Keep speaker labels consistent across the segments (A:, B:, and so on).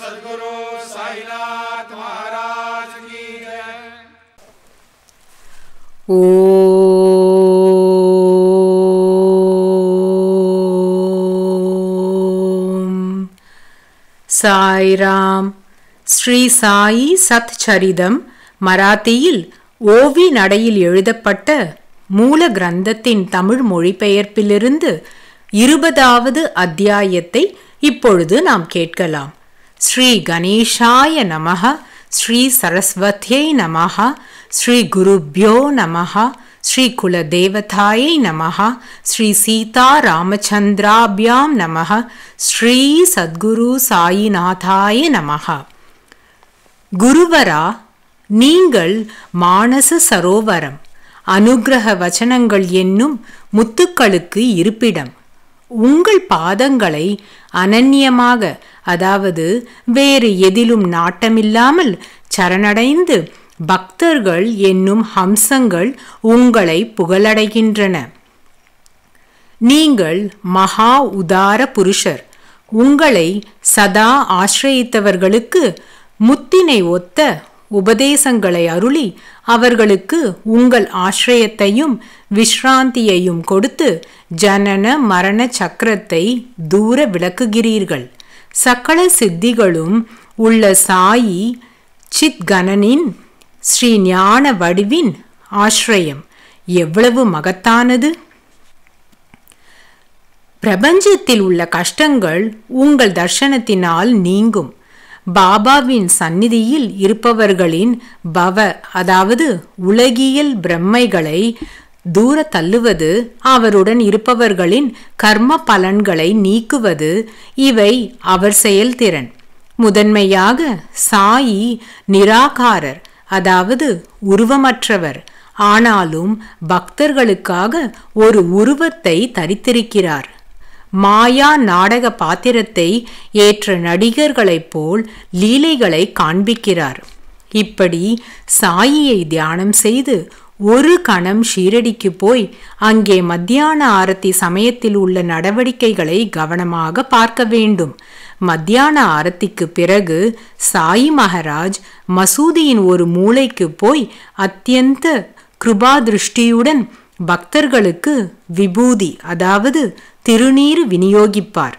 A: सदगुरु साईनाथ महाराज की जय
B: ஓம் சாய்ராம் ஸ்ரீ சாயி சத் சரிதம் மராத்தியில் ஓவி நடையில் எழுதப்பட்ட மூல கிரந்தத்தின் தமிழ் மொழிபெயர்ப்பிலிருந்து இருபதாவது அத்தியாயத்தை இப்பொழுது நாம் கேட்கலாம் ஸ்ரீ கணேஷாய நமஹ ஸ்ரீ சரஸ்வத்யை நமஹ ஸ்ரீ குருப்யோ நமஹ ஸ்ரீ குலதேவதாயை நமஹ ஸ்ரீ சீதா ராமச்சந்திராபியாம் நமஹ ஸ்ரீ சத்குரு சாயிநாதாய நமஹ குருவரா நீங்கள் மானச சரோவரம் அனுக்கிரக வச்சனங்கள் என்னும் முத்துக்களுக்கு இருப்பிடம் உங்கள் பாதங்களை அனன்யமாக அதாவது வேறு எதிலும் நாட்டமில்லாமல் சரணடைந்து பக்தர்கள் என்னும் ஹம்சங்கள் உங்களை புகழடைகின்றன நீங்கள் மகா உதார புருஷர் உங்களை சதா ஆசிரயித்தவர்களுக்கு முத்தினை ஒத்த உபதேசங்களை அருளி அவர்களுக்கு உங்கள் ஆசிரயத்தையும் விஸ்ராந்தியையும் கொடுத்து ஜனன மரண சக்கரத்தை தூர விளக்குகிறீர்கள் சகல சித்திகளும் உள்ள சாயி சித்கணனின் ஸ்ரீ ஞான வடிவின் ஆசிரயம் எவ்வளவு மகத்தானது பிரபஞ்சத்தில் உள்ள கஷ்டங்கள் உங்கள் தர்ஷனத்தினால் நீங்கும் பாபாவின் சந்நிதியில் இருப்பவர்களின் பவ அதாவது உலகியல் பிரம்மைகளை தூர தள்ளுவது அவருடன் இருப்பவர்களின் கர்ம பலன்களை நீக்குவது இவை அவர் செயல்திறன் முதன்மையாக சாயி நிராகாரர் அதாவது உருவமற்றவர் ஆனாலும் பக்தர்களுக்காக ஒரு உருவத்தை தரித்திருக்கிறார் மாயா நாடக பாத்திரத்தை ஏற்ற நடிகர்களைப் போல் லீலைகளை காண்பிக்கிறார் இப்படி சாயியை தியானம் செய்து ஒரு கணம் ஷீரடிக்கு போய் அங்கே மத்தியான ஆரத்தி சமயத்தில் உள்ள நடவடிக்கைகளை கவனமாக பார்க்க வேண்டும் மத்தியான ஆரத்திக்கு பிறகு சாயி மகாராஜ் மசூதியின் ஒரு மூலைக்கு போய் அத்தியந்த கிருபா திருஷ்டியுடன் பக்தர்களுக்கு விபூதி அதாவது திருநீர் விநியோகிப்பார்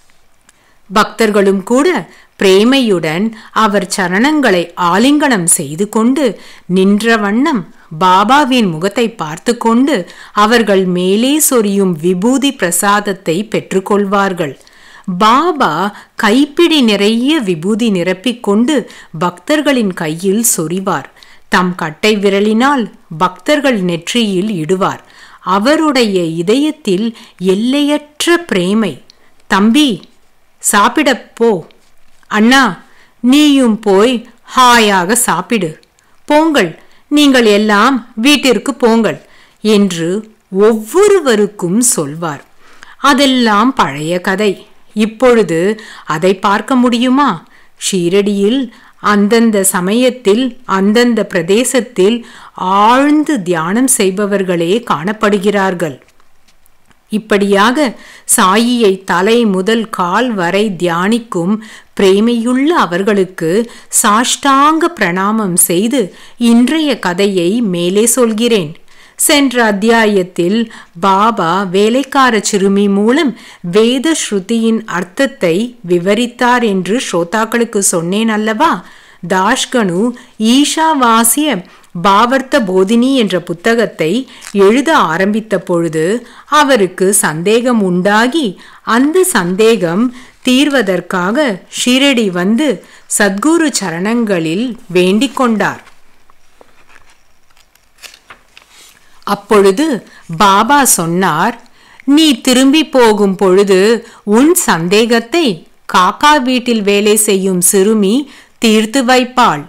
B: பக்தர்களும் கூட பிரேமையுடன் அவர் சரணங்களை ஆலிங்கனம் செய்து கொண்டு நின்ற வண்ணம் பாபாவின் முகத்தை பார்த்து கொண்டு அவர்கள் மேலே சொரியும் விபூதி பிரசாதத்தை பெற்றுக்கொள்வார்கள் பாபா கைப்பிடி நிறைய விபூதி நிரப்பிக்கொண்டு பக்தர்களின் கையில் சொரிவார் தம் கட்டை விரலினால் பக்தர்கள் நெற்றியில் இடுவார் அவருடைய இதயத்தில் எல்லையற்ற பிரேமை தம்பி சாப்பிடப் போ அண்ணா நீயும் போய் ஹாயாக சாப்பிடு போங்கள் நீங்கள் எல்லாம் வீட்டிற்கு போங்கள் என்று ஒவ்வொருவருக்கும் சொல்வார் அதெல்லாம் பழைய கதை இப்பொழுது அதை பார்க்க முடியுமா ஷீரடியில் அந்தந்த சமயத்தில் அந்தந்த பிரதேசத்தில் ஆழ்ந்து தியானம் செய்பவர்களே காணப்படுகிறார்கள் இப்படியாக சாயியை தலை முதல் கால் வரை தியானிக்கும் பிரேமையுள்ள அவர்களுக்கு சாஷ்டாங்க பிரணாமம் செய்து இன்றைய கதையை மேலே சொல்கிறேன் சென்ற அத்தியாயத்தில் பாபா வேலைக்கார சிறுமி மூலம் வேத ஸ்ருதியின் அர்த்தத்தை விவரித்தார் என்று ஸ்ரோதாக்களுக்கு சொன்னேன் அல்லவா தாஷ்கனு ஈஷாவாசிய பாவர்த்த போதினி என்ற புத்தகத்தை எழுத ஆரம்பித்த பொழுது அவருக்கு சந்தேகம் உண்டாகி அந்த சந்தேகம் தீர்வதற்காக ஷிரடி வந்து சத்குரு சரணங்களில் வேண்டிக் கொண்டார் அப்பொழுது பாபா சொன்னார் நீ திரும்பி போகும் பொழுது உன் சந்தேகத்தை காக்கா வீட்டில் வேலை செய்யும் சிறுமி தீர்த்து வைப்பாள்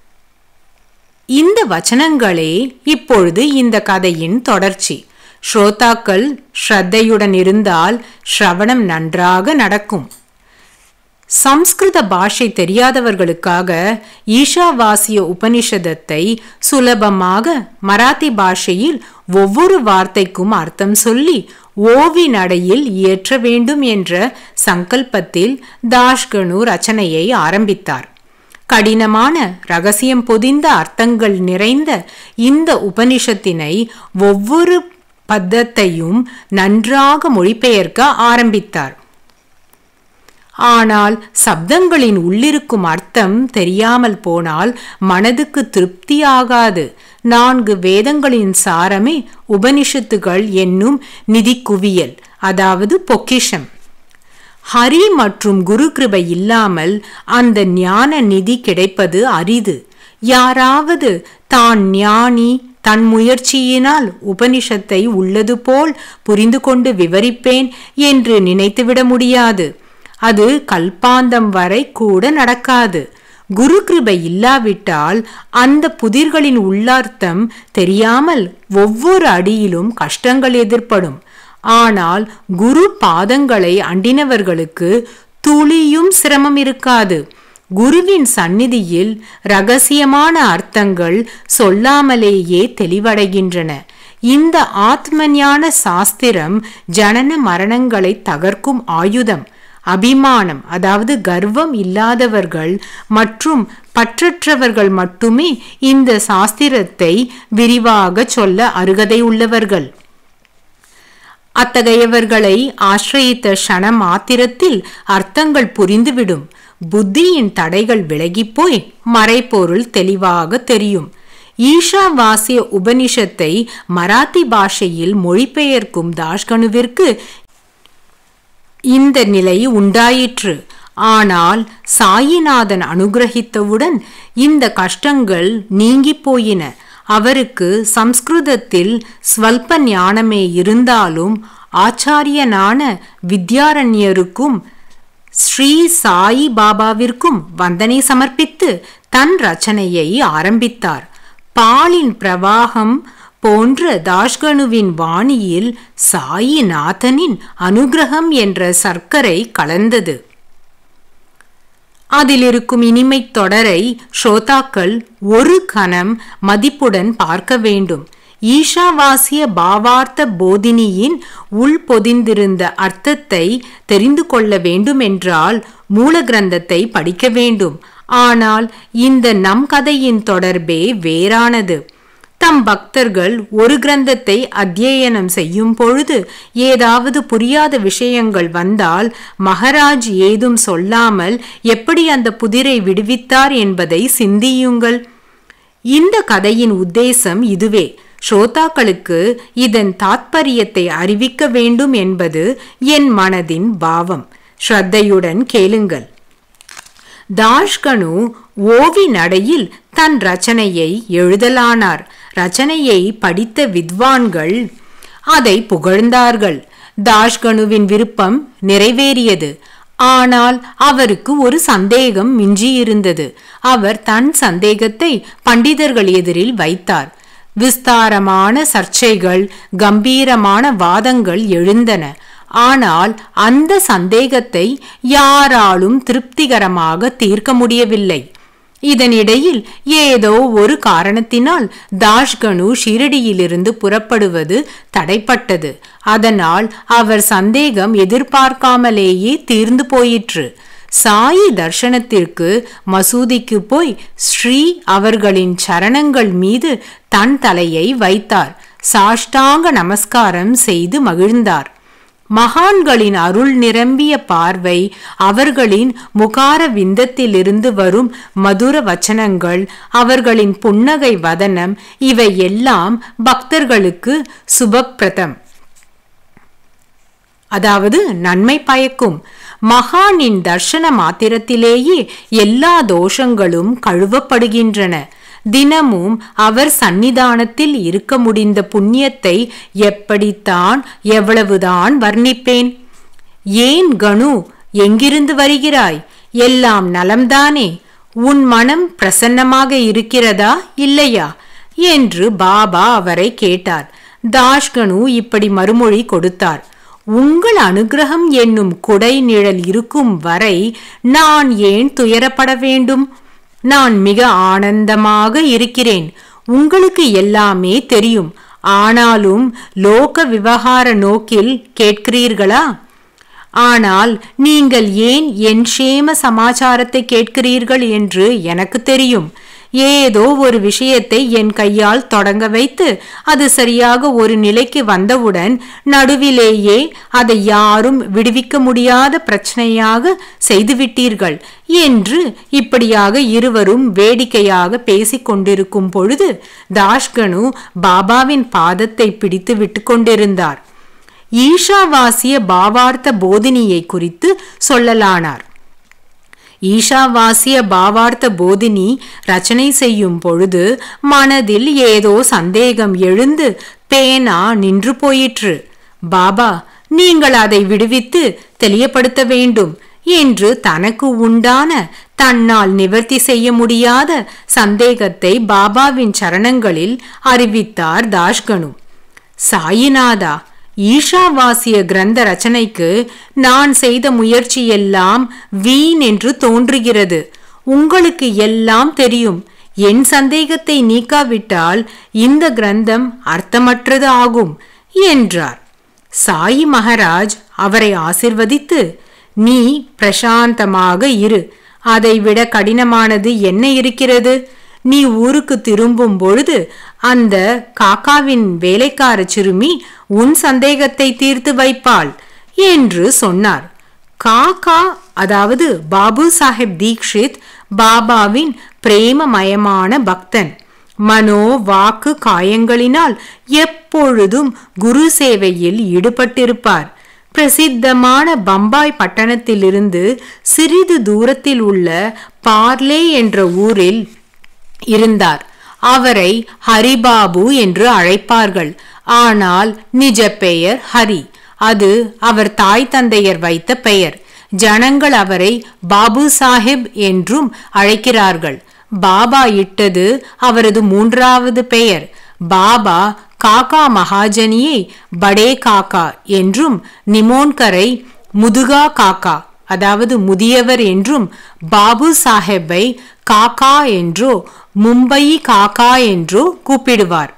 B: இந்த வச்சனங்களே இப்பொழுது இந்த கதையின் தொடர்ச்சி ஸ்ரோதாக்கள் ஸ்ரத்தையுடன் இருந்தால் ஸ்ரவணம் நன்றாக நடக்கும் சம்ஸ்கிருத பாஷை தெரியாதவர்களுக்காக ஈஷாவாசிய உபனிஷதத்தை சுலபமாக மராத்தி பாஷையில் ஒவ்வொரு வார்த்தைக்கும் அர்த்தம் சொல்லி ஓவி நடையில் இயற்ற வேண்டும் என்ற சங்கல்பத்தில் தாஷ்கனு ரச்சனையை ஆரம்பித்தார் கடினமான ரகசியம் பொதிந்த அர்த்தங்கள் நிறைந்த இந்த உபனிஷத்தினை ஒவ்வொரு பத்தத்தையும் நன்றாக மொழிபெயர்க்க ஆரம்பித்தார் ஆனால் சப்தங்களின் உள்ளிருக்கும் அர்த்தம் தெரியாமல் போனால் மனதுக்கு திருப்தியாகாது நான்கு வேதங்களின் சாரமே உபனிஷத்துகள் என்னும் நிதி குவியல் அதாவது பொக்கிஷம் ஹரி மற்றும் குரு கிருபை இல்லாமல் அந்த ஞான நிதி கிடைப்பது அரிது யாராவது தான் ஞானி தன் முயற்சியினால் உபனிஷத்தை உள்ளது போல் புரிந்து கொண்டு விவரிப்பேன் என்று நினைத்துவிட முடியாது அது கல்பாந்தம் வரை கூட நடக்காது குரு கிருபை இல்லாவிட்டால் அந்த புதிர்களின் உள்ளார்த்தம் தெரியாமல் ஒவ்வொரு அடியிலும் கஷ்டங்கள் எதிர்ப்படும் ஆனால் குரு பாதங்களை அண்டினவர்களுக்கு துளியும் சிரமம் இருக்காது குருவின் சந்நிதியில் ரகசியமான அர்த்தங்கள் சொல்லாமலேயே தெளிவடைகின்றன இந்த ஆத்மஞான சாஸ்திரம் ஜனன மரணங்களை தகர்க்கும் ஆயுதம் அபிமானம் அதாவது கர்வம் இல்லாதவர்கள் மற்றும் பற்றற்றவர்கள் மட்டுமே இந்த சாஸ்திரத்தை விரிவாக சொல்ல அருகதை உள்ளவர்கள் அத்தகையவர்களை ஆசிரயித்த க்ஷண மாத்திரத்தில் அர்த்தங்கள் புரிந்துவிடும் புத்தியின் தடைகள் விலகிப்போய் மறைப்பொருள் தெளிவாக தெரியும் ஈஷாவாசிய உபனிஷத்தை மராத்தி பாஷையில் மொழிபெயர்க்கும் தாஷ்கனுவிற்கு இந்த நிலை உண்டாயிற்று ஆனால் சாயிநாதன் அனுகிரகித்தவுடன் இந்த கஷ்டங்கள் நீங்கி போயின அவருக்கு சம்ஸ்கிருதத்தில் ஸ்வல்ப ஞானமே இருந்தாலும் ஆச்சாரியனான வித்யாரண்யருக்கும் ஸ்ரீ சாயி பாபாவிற்கும் வந்தனை சமர்ப்பித்து தன் ரச்சனையை ஆரம்பித்தார் பாலின் பிரவாகம் போன்ற தாஷ்கனுவின் வாணியில் சாயிநாதனின் அனுகிரகம் என்ற சர்க்கரை கலந்தது அதில் இருக்கும் இனிமை தொடரை ஸ்ரோதாக்கள் ஒரு கணம் மதிப்புடன் பார்க்க வேண்டும் ஈஷாவாசிய பாவார்த்த போதினியின் உள் பொதிந்திருந்த அர்த்தத்தை தெரிந்து கொள்ள வேண்டுமென்றால் மூல கிரந்தத்தை படிக்க வேண்டும் ஆனால் இந்த நம் கதையின் தொடர்பே வேறானது தம் பக்தர்கள் ஒரு கிரந்தத்தை அத்தியனம் செய்யும் பொழுது ஏதாவது புரியாத விஷயங்கள் வந்தால் மகராஜ் ஏதும் சொல்லாமல் எப்படி அந்த புதிரை விடுவித்தார் என்பதை சிந்தியுங்கள் இந்த கதையின் உத்தேசம் இதுவே ஸ்ரோதாக்களுக்கு இதன் தாத்பரியத்தை அறிவிக்க வேண்டும் என்பது என் மனதின் பாவம் ஸ்ரத்தையுடன் கேளுங்கள் தாஷ்கனு ஓவி நடையில் தன் ரச்சனையை எழுதலானார் ரச்சனையை படித்த வித்வான்கள் அதை புகழ்ந்தார்கள் தாஷ்கனுவின் விருப்பம் நிறைவேறியது ஆனால் அவருக்கு ஒரு சந்தேகம் மிஞ்சியிருந்தது அவர் தன் சந்தேகத்தை பண்டிதர்கள் எதிரில் வைத்தார் விஸ்தாரமான சர்ச்சைகள் கம்பீரமான வாதங்கள் எழுந்தன ஆனால் அந்த சந்தேகத்தை யாராலும் திருப்திகரமாக தீர்க்க முடியவில்லை இதனிடையில் ஏதோ ஒரு காரணத்தினால் தாஷ்கனு ஷிரடியிலிருந்து புறப்படுவது தடைப்பட்டது அதனால் அவர் சந்தேகம் எதிர்பார்க்காமலேயே தீர்ந்து போயிற்று சாயி தர்ஷனத்திற்கு மசூதிக்கு போய் ஸ்ரீ அவர்களின் சரணங்கள் மீது தன் தலையை வைத்தார் சாஷ்டாங்க நமஸ்காரம் செய்து மகிழ்ந்தார் மகான்களின் அருள் நிரம்பிய பார்வை அவர்களின் முகார விந்தத்திலிருந்து வரும் மதுர வச்சனங்கள் அவர்களின் புன்னகை வதனம் இவை எல்லாம் பக்தர்களுக்கு சுபப்பிரதம் அதாவது நன்மை பயக்கும் மகானின் தர்ஷன மாத்திரத்திலேயே எல்லா தோஷங்களும் கழுவப்படுகின்றன தினமும் அவர் சந்நிதானத்தில் இருக்க முடிந்த புண்ணியத்தை எப்படித்தான் எவ்வளவுதான் வர்ணிப்பேன் ஏன் கணு எங்கிருந்து வருகிறாய் எல்லாம் நலம்தானே உன் மனம் பிரசன்னமாக இருக்கிறதா இல்லையா என்று பாபா அவரை கேட்டார் தாஷ்கனு இப்படி மறுமொழி கொடுத்தார் உங்கள் அனுகிரகம் என்னும் குடை நிழல் இருக்கும் வரை நான் ஏன் துயரப்பட வேண்டும் நான் மிக ஆனந்தமாக இருக்கிறேன் உங்களுக்கு எல்லாமே தெரியும் ஆனாலும் லோக விவகார நோக்கில் கேட்கிறீர்களா ஆனால் நீங்கள் ஏன் என் க்ஷேம சமாச்சாரத்தை கேட்கிறீர்கள் என்று எனக்கு தெரியும் ஏதோ ஒரு விஷயத்தை என் கையால் தொடங்க வைத்து அது சரியாக ஒரு நிலைக்கு வந்தவுடன் நடுவிலேயே அதை யாரும் விடுவிக்க முடியாத பிரச்சனையாக செய்துவிட்டீர்கள் என்று இப்படியாக இருவரும் வேடிக்கையாக பேசிக் கொண்டிருக்கும் பொழுது தாஷ்கனு பாபாவின் பாதத்தை பிடித்து விட்டு கொண்டிருந்தார் ஈஷாவாசிய பாவார்த்த போதினியை குறித்து சொல்லலானார் ஈஷாவாசிய பாவார்த்த போதினி ரச்சனை செய்யும் பொழுது மனதில் ஏதோ சந்தேகம் எழுந்து பேனா நின்று போயிற்று பாபா நீங்கள் அதை விடுவித்து தெளியப்படுத்த வேண்டும் என்று தனக்கு உண்டான தன்னால் நிவர்த்தி செய்ய முடியாத சந்தேகத்தை பாபாவின் சரணங்களில் அறிவித்தார் தாஷ்கனு சாயிநாதா ஈஷாவாசிய கிரந்த ரச்சனைக்கு நான் செய்த முயற்சியெல்லாம் வீண் என்று தோன்றுகிறது உங்களுக்கு எல்லாம் தெரியும் என் சந்தேகத்தை நீக்காவிட்டால் இந்த கிரந்தம் அர்த்தமற்றது ஆகும் என்றார் சாயி மகாராஜ் அவரை ஆசிர்வதித்து நீ பிரசாந்தமாக இரு அதைவிட கடினமானது என்ன இருக்கிறது நீ ஊருக்கு திரும்பும் பொழுது அந்த காக்காவின் வேலைக்கார சிறுமி உன் சந்தேகத்தை தீர்த்து வைப்பாள் என்று சொன்னார் காக்கா அதாவது பாபு சாஹிப் தீக்ஷித் பாபாவின் பிரேமமயமான பக்தன் மனோ வாக்கு காயங்களினால் எப்பொழுதும் குரு சேவையில் ஈடுபட்டிருப்பார் பிரசித்தமான பம்பாய் பட்டணத்திலிருந்து சிறிது தூரத்தில் உள்ள பார்லே என்ற ஊரில் இருந்தார் அவரை ஹரிபாபு என்று அழைப்பார்கள் ஆனால் நிஜ பெயர் ஹரி அது அவர் தாய் தந்தையர் வைத்த பெயர் ஜனங்கள் அவரை பாபு சாஹிப் என்றும் அழைக்கிறார்கள் பாபா இட்டது அவரது மூன்றாவது பெயர் பாபா காக்கா மகாஜனியை படே காக்கா என்றும் நிமோன்கரை முதுகா காக்கா அதாவது முதியவர் என்றும் பாபு சாஹேப்பை காக்கா என்றோ மும்பை காக்கா என்றோ கூப்பிடுவார்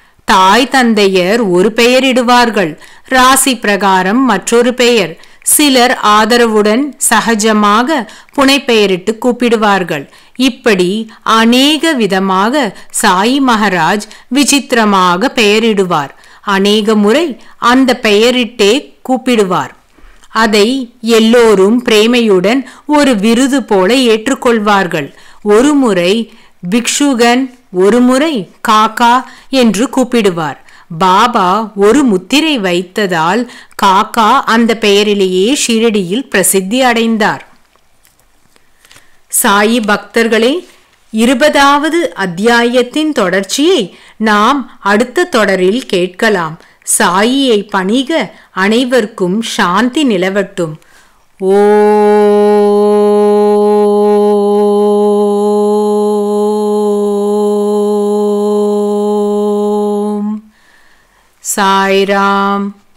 B: தாய் தந்தையர் ஒரு பெயரிடுவார்கள் ராசி பிரகாரம் மற்றொரு பெயர் சிலர் ஆதரவுடன் சகஜமாக புனைப்பெயரிட்டு கூப்பிடுவார்கள் இப்படி அநேக விதமாக சாயி மகாராஜ் விசித்திரமாக பெயரிடுவார் அநேக முறை அந்த பெயரிட்டே கூப்பிடுவார் அதை எல்லோரும் பிரேமையுடன் ஒரு விருது போல ஏற்றுக்கொள்வார்கள் ஒரு முறை பிக்ஷுகன் ஒரு முறை காக்கா என்று கூப்பிடுவார் பாபா ஒரு முத்திரை வைத்ததால் காக்கா அந்த பெயரிலேயே ஷிரடியில் பிரசித்தி அடைந்தார் சாயி பக்தர்களே இருபதாவது அத்தியாயத்தின் தொடர்ச்சியை நாம் அடுத்த தொடரில் கேட்கலாம் சாயியை பணிக அனைவருக்கும் சாந்தி நிலவட்டும் ஓம் சாய்ராம்